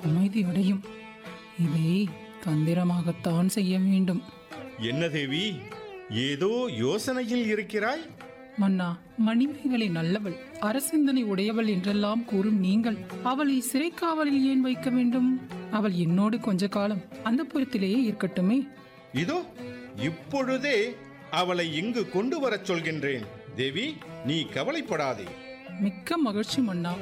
அமைதியடையும் இதை தந்திரமாகத்தான் செய்ய வேண்டும் என்ன தேவி ஏதோ யோசனையில் இருக்கிறாய் மன்னா மணிமேகலை நல்லவள் அரசிந்தனை உடையவள் என்றெல்லாம் கூறும் நீங்கள் அவளை சிறை காவலில் ஏன் வைக்க வேண்டும் அவள் என்னோடு கொஞ்ச காலம் அந்த புறத்திலேயே இருக்கட்டுமே இதோ இப்பொழுதே அவளை இங்கு கொண்டு வரச் சொல்கின்றேன் தேவி நீ கவலைப்படாதே மிக்க மகிழ்ச்சி மன்னா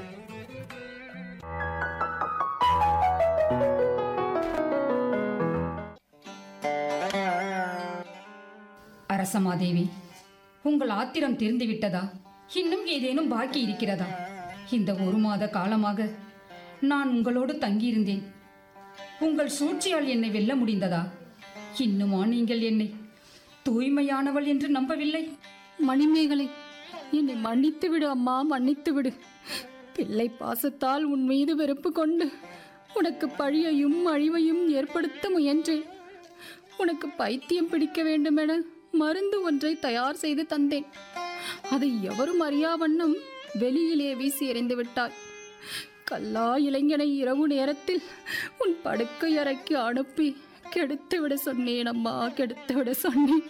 அரசமாதேவி உங்கள் ஆத்திரம் தீர்ந்து விட்டதா இன்னும் ஏதேனும் பாக்கி இருக்கிறதா இந்த ஒரு மாத காலமாக நான் உங்களோடு தங்கியிருந்தேன் உங்கள் சூழ்ச்சியால் என்னை வெல்ல முடிந்ததா இன்னுமா நீங்கள் என்னை தூய்மையானவள் என்று நம்பவில்லை மணிமேகலை என்னை மன்னித்து விடு அம்மா மன்னித்து விடு பிள்ளை பாசத்தால் உன் மீது வெறுப்பு கொண்டு உனக்கு பழியையும் அழிவையும் ஏற்படுத்த முயன்றேன் உனக்கு பைத்தியம் பிடிக்க வேண்டுமென மருந்து ஒன்றை தயார் செய்து தந்தேன் அதை எவரும் அறியா வண்ணம் வெளியிலே வீசி எறிந்து விட்டாய் கல்லா இளைஞனை இரவு நேரத்தில் உன் படுக்கை அறைக்கு அனுப்பி கெடுத்து விட சொன்னேன் அம்மா கெடுத்து விட சொன்னேன்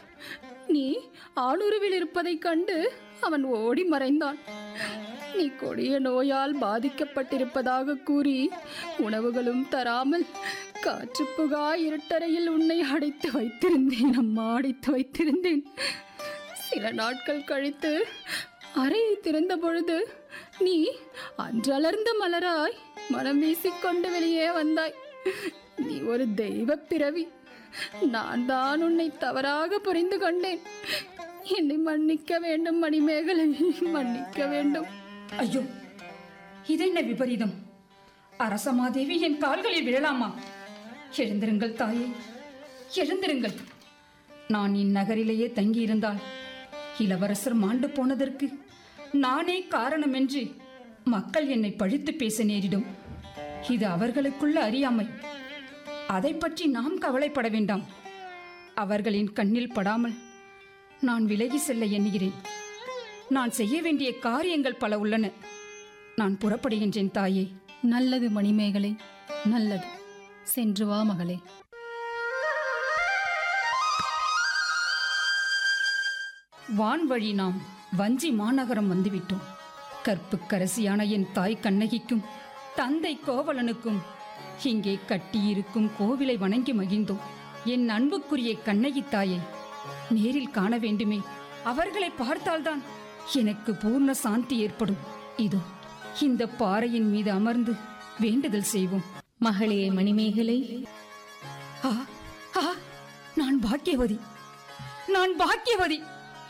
நீ ஆணுருவில் இருப்பதைக் கண்டு அவன் ஓடி மறைந்தான் நீ கொடிய நோயால் பாதிக்கப்பட்டிருப்பதாக கூறி உணவுகளும் தராமல் காற்று புகா இருட்டறையில் உன்னை அடைத்து வைத்திருந்தேன் அம்மா அடைத்து வைத்திருந்தேன் சில நாட்கள் கழித்து அறையை திறந்த பொழுது நீ அன்றலர்ந்த மலராய் மனம் வீசிக்கொண்டு வெளியே வந்தாய் நீ ஒரு தெய்வ பிறவி நான் தான் உன்னை தவறாக புரிந்து கொண்டேன் என்னை மன்னிக்க வேண்டும் மணிமேகலை மன்னிக்க வேண்டும் ஐயோ இதென்ன விபரீதம் அரசமாதேவி என் கால்களில் விழலாமா எழுந்திருங்கள் தாயே எழுந்திருங்கள் நான் இந்நகரிலேயே தங்கியிருந்தால் இளவரசர் மாண்டு போனதற்கு நானே காரணம் என்று மக்கள் என்னை பழித்து பேச நேரிடும் இது அவர்களுக்குள்ள அறியாமை அதை பற்றி நாம் கவலைப்பட வேண்டாம் அவர்களின் கண்ணில் படாமல் நான் விலகி செல்ல எண்ணுகிறேன் நான் செய்ய வேண்டிய காரியங்கள் பல உள்ளன நான் புறப்படுகின்றேன் தாயே நல்லது மணிமேகலை நல்லது சென்று வா மகளே வான்வழி நாம் வஞ்சி மாநகரம் வந்துவிட்டோம் கற்புக்கரசியான என் தாய் கண்ணகிக்கும் தந்தை கோவலனுக்கும் இங்கே கட்டியிருக்கும் கோவிலை வணங்கி மகிழ்ந்தோம் என் அன்புக்குரிய கண்ணகி தாயை நேரில் காண வேண்டுமே அவர்களை பார்த்தால்தான் எனக்கு பூர்ண சாந்தி ஏற்படும் இதோ இந்த பாறையின் மீது அமர்ந்து வேண்டுதல் செய்வோம் மகளே மணிமேகலை ஆ ஆ நான் பாக்கியவதி நான் பாக்கியவதி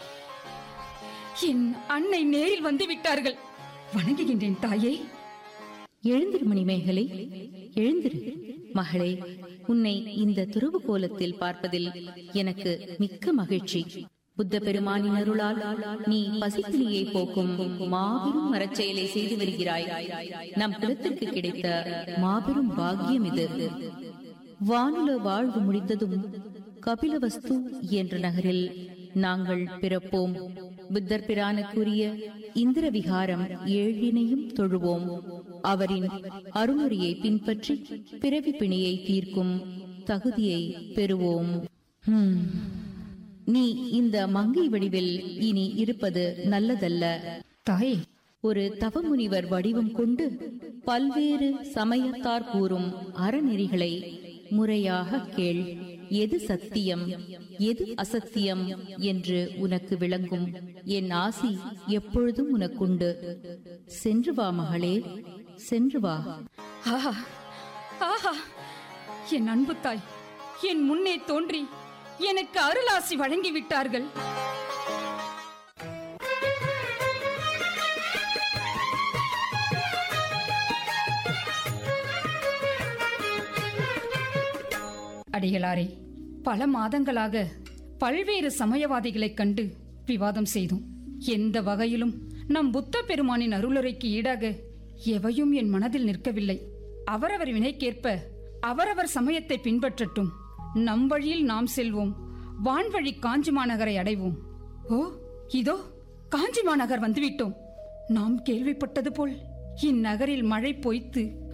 என் அன்னை நேரில் வந்து விட்டார்கள் வணங்குகின்றேன் தாயே எழுந்திரு மணிமேகலை எழுந்திரு மகளே உன்னை இந்த துருவு கோலத்தில் பார்ப்பதில் எனக்கு மிக்க மகிழ்ச்சி புத்த பெருமானின் அருளால் நீ பசிப்பினியை போக்கும் மாபெரும் மரச்செயலை செய்து வருகிறாய் நம் குலத்திற்கு கிடைத்த மாபெரும் பாக்கியம் இது வானுல வாழ்வு முடிந்ததும் கபிலவஸ்து என்ற நகரில் நாங்கள் பிறப்போம் புத்தர் பிரானுக்குரிய இந்திர விகாரம் ஏழினையும் தொழுவோம் அவரின் அருமுறையை பின்பற்றி பிறவி பிணியை தீர்க்கும் தகுதியை பெறுவோம் ஹம். நீ இந்த மங்கை வடிவில் இனி இருப்பது நல்லதல்ல தாயே ஒரு தவமுனிவர் வடிவம் கொண்டு பல்வேறு சமயத்தார் கூறும் அறநெறிகளை முறையாக கேள் எது சத்தியம் எது அசத்தியம் என்று உனக்கு விளங்கும் என் ஆசி எப்பொழுதும் உனக்குண்டு சென்று வா மகளே சென்று வா ஆஹா ஆஹா என் அன்பு தாய் என் முன்னே தோன்றி எனக்கு அருளாசி வழங்கி விட்டார்கள் அடிகளாரே பல மாதங்களாக பல்வேறு சமயவாதிகளைக் கண்டு விவாதம் செய்தோம் எந்த வகையிலும் நம் புத்த பெருமானின் அருளுரைக்கு ஈடாக எவையும் என் மனதில் நிற்கவில்லை அவரவர் வினைக்கேற்ப அவரவர் சமயத்தை பின்பற்றட்டும் நம் வழியில் நாம் செல்வோம் வான்வழி காஞ்சி மாநகரை அடைவோம் ஓ இதோ காஞ்சி மாநகர் வந்துவிட்டோம் நாம் கேள்விப்பட்டது போல் இந்நகரில் மழை பொய்த்து